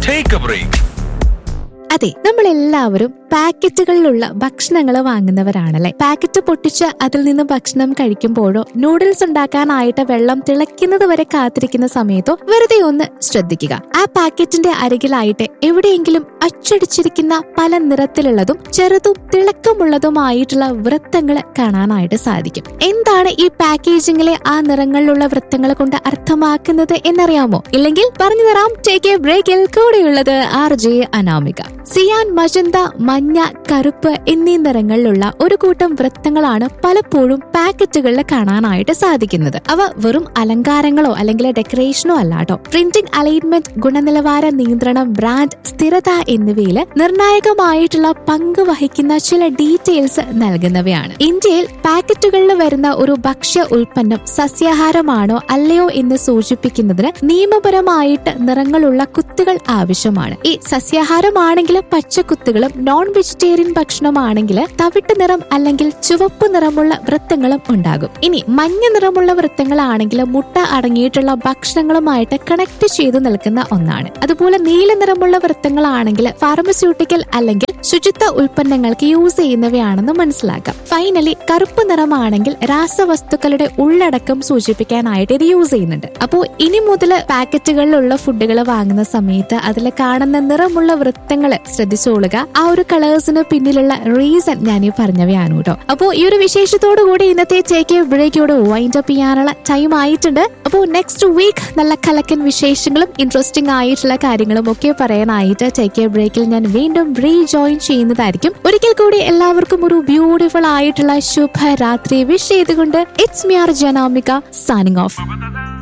Take a break. അതെ നമ്മൾ എല്ലാവരും പാക്കറ്റുകളിലുള്ള ഭക്ഷണങ്ങൾ വാങ്ങുന്നവരാണല്ലേ പാക്കറ്റ് പൊട്ടിച്ച് അതിൽ നിന്ന് ഭക്ഷണം കഴിക്കുമ്പോഴോ നൂഡിൽസ് ഉണ്ടാക്കാനായിട്ട് വെള്ളം തിളയ്ക്കുന്നത് വരെ കാത്തിരിക്കുന്ന സമയത്തോ വെറുതെ ഒന്ന് ശ്രദ്ധിക്കുക ആ പാക്കറ്റിന്റെ അരികിലായിട്ട് എവിടെയെങ്കിലും അച്ചടിച്ചിരിക്കുന്ന പല നിറത്തിലുള്ളതും ചെറുതും തിളക്കമുള്ളതുമായിട്ടുള്ള വൃത്തങ്ങൾ കാണാനായിട്ട് സാധിക്കും എന്താണ് ഈ പാക്കേജിംഗിലെ ആ നിറങ്ങളിലുള്ള വൃത്തങ്ങൾ കൊണ്ട് അർത്ഥമാക്കുന്നത് എന്നറിയാമോ ഇല്ലെങ്കിൽ പറഞ്ഞു തരാം ടേക്ക് എ ബ്രേക്കിൽ കൂടെയുള്ളത് R J Anamika cyan magenta മഞ്ഞ കറുപ്പ് എന്നീ നിറങ്ങളിലുള്ള ഒരു കൂട്ടം വൃത്തങ്ങളാണ് പലപ്പോഴും പാക്കറ്റുകളിൽ കാണാനായിട്ട് സാധിക്കുന്നത് അവ വെറും അലങ്കാരങ്ങളോ അല്ലെങ്കിൽ ഡെക്കറേഷനോ അല്ലാട്ടോ പ്രിന്റിംഗ് അലൈൻമെന്റ് ഗുണനിലവാര നിയന്ത്രണം ബ്രാൻഡ് സ്ഥിരത എന്നിവയിൽ നിർണായകമായിട്ടുള്ള പങ്ക് വഹിക്കുന്ന ചില ഡീറ്റെയിൽസ് നൽകുന്നവയാണ് ഇന്ത്യയിൽ പാക്കറ്റുകളിൽ വരുന്ന ഒരു ഭക്ഷ്യ ഉൽപ്പന്നം സസ്യാഹാരമാണോ അല്ലയോ എന്ന് സൂചിപ്പിക്കുന്നതിന് നിയമപരമായിട്ട് നിറങ്ങളുള്ള കുത്തുകൾ ആവശ്യമാണ് ഈ സസ്യാഹാരമാണെങ്കിൽ പച്ച കുത്തുകളും നോൺ വെജിറ്റേറിയൻ ഭക്ഷണമാണെങ്കിൽ തവിട്ട് നിറം അല്ലെങ്കിൽ ചുവപ്പ് നിറമുള്ള വൃത്തങ്ങളും ഉണ്ടാകും ഇനി മഞ്ഞ നിറമുള്ള വൃത്തങ്ങളാണെങ്കിൽ മുട്ട അടങ്ങിയിട്ടുള്ള ഭക്ഷണങ്ങളുമായിട്ട് കണക്ട് ചെയ്തു നിൽക്കുന്ന ഒന്നാണ് അതുപോലെ നീല നിറമുള്ള വൃത്തങ്ങളാണെങ്കിൽ ഫാർമസ്യൂട്ടിക്കൽ അല്ലെങ്കിൽ ശുചിത്വ ഉൽപ്പന്നങ്ങൾക്ക് യൂസ് ചെയ്യുന്നവയാണെന്ന് മനസ്സിലാക്കാം ഫൈനലി കറുപ്പ് നിറമാണെങ്കിൽ രാസവസ്തുക്കളുടെ ഉള്ളടക്കം സൂചിപ്പിക്കാനായിട്ട് ഇത് യൂസ് ചെയ്യുന്നുണ്ട് അപ്പോൾ ഇനി മുതൽ പാക്കറ്റുകളിലുള്ള ഫുഡുകൾ വാങ്ങുന്ന സമയത്ത് അതിൽ കാണുന്ന നിറമുള്ള വൃത്തങ്ങൾ ശ്രദ്ധിച്ചോളുക ആ ഒരു കളേഴ്സിന് പിന്നിലുള്ള റീസൺ ഞാൻ ഈ പറഞ്ഞവയാണ് കേട്ടോ അപ്പോൾ ഈ ഒരു വിശേഷത്തോടു കൂടി ഇന്നത്തെ ടേക്ക് ബ്രേക്കോട് വൈൻഡ് അപ്പ് ചെയ്യാനുള്ള ടൈം ആയിട്ടുണ്ട് അപ്പോൾ നെക്സ്റ്റ് വീക്ക് നല്ല കലക്കൻ വിശേഷങ്ങളും ഇൻട്രസ്റ്റിംഗ് ആയിട്ടുള്ള കാര്യങ്ങളും ഒക്കെ പറയാനായിട്ട് ടേക്ക് ബ്രേക്കിൽ ഞാൻ വീണ്ടും റീ ജോയിൻ ചെയ്യുന്നതായിരിക്കും ഒരിക്കൽ കൂടി എല്ലാവർക്കും ഒരു ബ്യൂട്ടിഫുൾ ആയിട്ടുള്ള ശുഭരാത്രി വിഷ് ചെയ്തുകൊണ്ട് ഇറ്റ്സ് മിയാർ ജനാമിക സൈനിങ് ഓഫ്